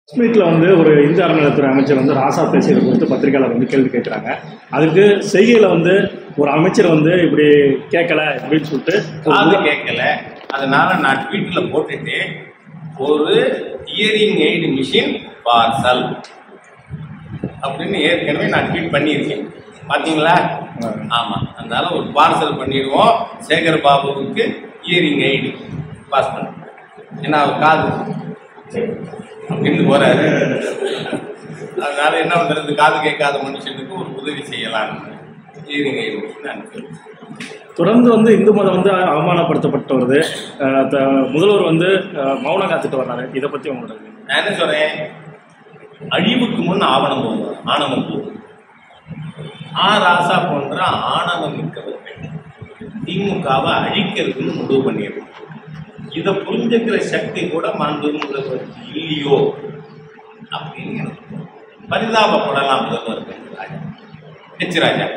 மீட்ல வந்து ஒரு இந்து அறநிலையத்துறை அமைச்சர் வந்து ராசா பேசியதை குறித்து பத்திரிகையாளர் வந்து கேள்வி கேட்குறாங்க அதுக்கு செய்கையில வந்து ஒரு அமைச்சர் வந்து இப்படி கேட்கல அப்படின்னு சொல்லிட்டு ஒரு காது கேட்கல அதனால நான் ட்வீட்ல போட்டுட்டு ஒரு இயரிங் எய்டு மிஷின் பார்சல் அப்படின்னு ஏற்கனவே நான் ட்வீட் பண்ணியிருக்கேன் பாத்தீங்களா ஆமா அதனால ஒரு பார்சல் பண்ணிடுவோம் சேகர் பாபுவுக்கு இயரிங் எய்டு பாஸ் பண்ண ஏன்னா அவர் காது அப்படின்னு போறாரு அதனால என்ன பண்றது காது கேட்காத மனுஷனுக்கு ஒரு உதவி செய்யலாம் இயரிங் எய்டு மிஷின் அனுப்பி தொடர்ந்து வந்து இந்து மதம் வந்து அவமானப்படுத்தப்பட்டு வருது அஹ் த- முதல்வர் வந்து அஹ், மௌனம் காத்துட்டு வர்றாரு இதை பத்தி உங்களோட இது. நான் என்ன சொல்றேன் அழிவுக்கு முன் ஆவணம் போகும் ஆணவம் போகும் ஆ ராசா போன்ற ஆணவம் மிக்கவர்கள் திமுகவை அழிக்கிறதுன்னு முடிவு பண்ணிடுறோம் இதை புரிஞ்சுக்கிற சக்தி கூட மாண்பு முதல்வருக்கு இல்லையோ அப்படின்னு எனக்கு தோணுது. பரிதாபப்படலாம் முதல்வர் ராஜா ஹெச் ராஜா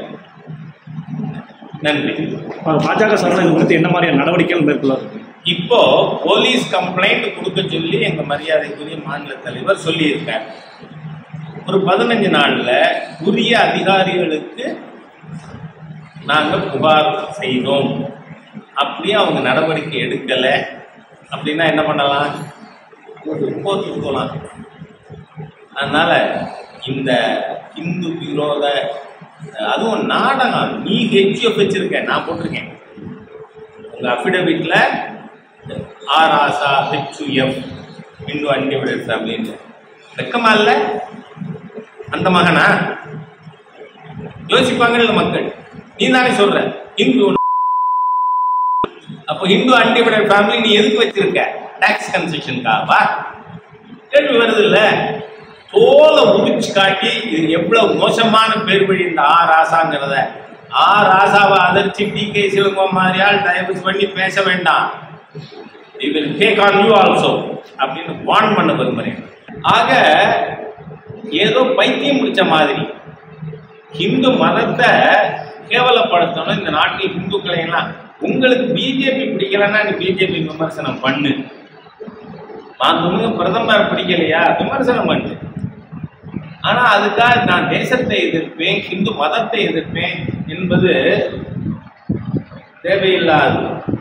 நன்றி அஹ் பாஜக சார்பில் இது குறித்து என்ன மாதிரியான நடவடிக்கைகள் மேற்கொள்ளாரு இப்போ போலீஸ் கம்ப்ளைண்ட் கொடுக்க சொல்லி எங்க மரியாதைக்குரிய மாநில தலைவர் சொல்லியிருக்கார் ஒரு பதினஞ்சு நாள்ல உரிய அதிகாரிகளுக்கு நாங்க புகார் செய்தோம் அப்படியே அவங்க நடவடிக்கை எடுக்கல அப்படின்னா என்ன பண்ணலாம் கோர்ட்டுக்கு போகலாம் அதனால இந்த இந்து விரோத அதுவும் நாடகம் நீ ஹெச்எஃப் வச்சிருக்க நான் போட்டிருக்கேன் உங்க அஃபிடவிட்ல ஆர் ஆசா ஹெச்யூஎஃப் இந்து அன்டிவிடட் ஃபேமிலின்னு வெக்கமா இல்ல அந்த மகனா யோசிப்பாங்கல்ல மக்கள் நீ தானே சொல்ற இந்து அப்போ இந்து அன்டிவிடட் ஃபேமிலி நீ எதுக்கு வச்சிருக்க டாக்ஸ் கன்செஷனுக்காவா கேள்வி வருது இல்ல தோலை உரிச்சு காட்டி இது எவ்வளவு மோசமான பேர் வழி இந்த ஆ ராசாங்கிறத ஆ ராசாவை அதர்ச்சி டி கே சிவகுமார் மாதிரியால் தயவு பண்ணி பேச வேண்டாம் we will take on you also அப்படின்னு வார்ன் பண்ண விரும்புறேன் ஆக ஏதோ பைத்தியம் பிடிச்ச மாதிரி இந்து மதத்தை கேவலப்படுத்தணும் இந்த நாட்டில் இந்துக்களை எல்லாம் உங்களுக்கு பிஜேபி பிடிக்கலன்னா நீ பிஜேபி விமர்சனம் பண்ணு மாண்புமிகு பிரதமர் பிடிக்கலையா விமர்சனம் பண்ணு ஆனா அதுக்காக நான் தேசத்தை எதிர்ப்பேன் இந்து மதத்தை எதிர்ப்பேன் என்பது தேவையில்லாது